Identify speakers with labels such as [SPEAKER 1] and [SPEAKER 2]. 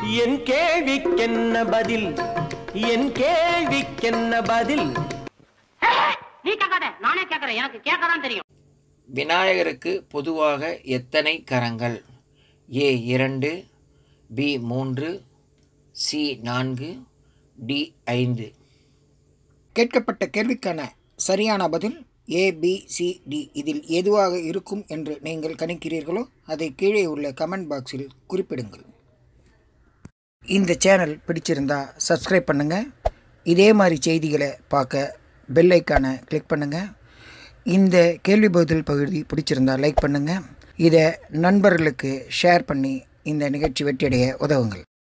[SPEAKER 1] என் கேள்விக்கென்ன பதில் என் கேள்விக்கென்ன பதில்
[SPEAKER 2] நீ கேட்காத நானே கேட்கறேன் எனக்கு கேட்கதான் தெரியும்
[SPEAKER 3] விநாயகருக்கு பொதுவாக எத்தனை கரங்கள் ஏ இரண்டு பி மூன்று சி நான்கு டி ஐந்து
[SPEAKER 4] கேட்கப்பட்ட கேள்விக்கான சரியான பதில் ஏ பி சி டி இதில் எதுவாக இருக்கும் என்று நீங்கள் கணிக்கிறீர்களோ அதை கீழே உள்ள கமெண்ட் பாக்ஸில் குறிப்பிடுங்கள் இந்த சேனல் பிடிச்சிருந்தா சப்ஸ்கிரைப் பண்ணுங்கள் இதே மாதிரி செய்திகளை பார்க்க பெல் ஐக்கானை கிளிக் பண்ணுங்கள் இந்த கேள்வி பதில் பகுதி பிடிச்சிருந்தா லைக் பண்ணுங்கள் இதை நண்பர்களுக்கு ஷேர் பண்ணி இந்த நிகழ்ச்சி வெற்றியடைய உதவுங்கள்